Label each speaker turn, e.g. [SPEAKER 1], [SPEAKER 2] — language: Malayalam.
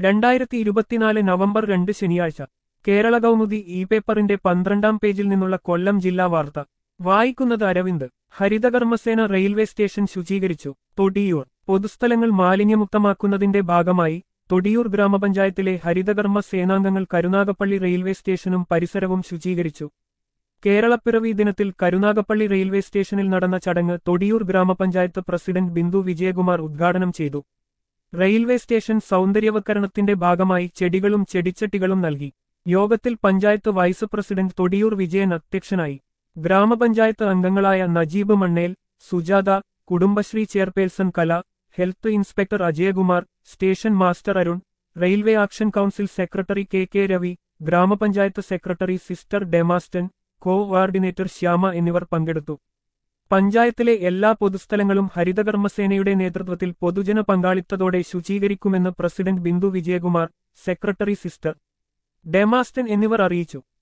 [SPEAKER 1] രണ്ടായിരത്തി ഇരുപത്തിനാല് നവംബർ രണ്ട് ശനിയാഴ്ച കേരള കൗമുദി ഇ പേപ്പറിന്റെ പന്ത്രണ്ടാം പേജിൽ നിന്നുള്ള കൊല്ലം ജില്ലാ വാർത്ത വായിക്കുന്നത് അരവിന്ദ് ഹരിതകർമ്മസേന റെയിൽവേ സ്റ്റേഷൻ ശുചീകരിച്ചു തൊടിയൂർ പൊതുസ്ഥലങ്ങൾ മാലിന്യമുക്തമാക്കുന്നതിന്റെ ഭാഗമായി തൊടിയൂർ ഗ്രാമപഞ്ചായത്തിലെ ഹരിതകർമ്മ സേനാംഗങ്ങൾ കരുനാഗപ്പള്ളി റെയിൽവേ സ്റ്റേഷനും പരിസരവും ശുചീകരിച്ചു കേരളപ്പിറവി ദിനത്തിൽ കരുനാഗപ്പള്ളി റെയിൽവേ സ്റ്റേഷനിൽ നടന്ന ചടങ്ങ് തൊടിയൂർ ഗ്രാമപഞ്ചായത്ത് പ്രസിഡന്റ് ബിന്ദു വിജയകുമാർ ഉദ്ഘാടനം ചെയ്തു റെയിൽവേ സ്റ്റേഷൻ സൗന്ദര്യവൽക്കരണത്തിന്റെ ഭാഗമായി ചെടികളും ചെടിച്ചട്ടികളും നൽകി യോഗത്തിൽ പഞ്ചായത്ത് വൈസ് പ്രസിഡന്റ് തൊടിയൂർ വിജയൻ അധ്യക്ഷനായി ഗ്രാമപഞ്ചായത്ത് അംഗങ്ങളായ Najeeb Mannel Sujatha Kudumbashree chairperson Kala health inspector Ajayakumar station master Arun railway action council secretary K K Ravi ഗ്രാമപഞ്ചായത്ത് സെക്രട്ടറി സിസ്റ്റർ ഡെമാസ്റ്റൻ കോഓർഡിനേറ്റർ ശ്യാമ എന്നിവർ പങ്കെടുത്തു പഞ്ചായത്തിലെ എല്ലാ പൊതുസ്ഥലങ്ങളും ഹരിതകർമ്മസേനയുടെ നേതൃത്വത്തിൽ പൊതുജന പങ്കാളിത്തത്തോടെ ശുചീകരിക്കുമെന്ന് president Bindu Vijayakumar secretary sister ഡെമാസ്റ്റൻ എന്നിവർ അറിയിച്ചു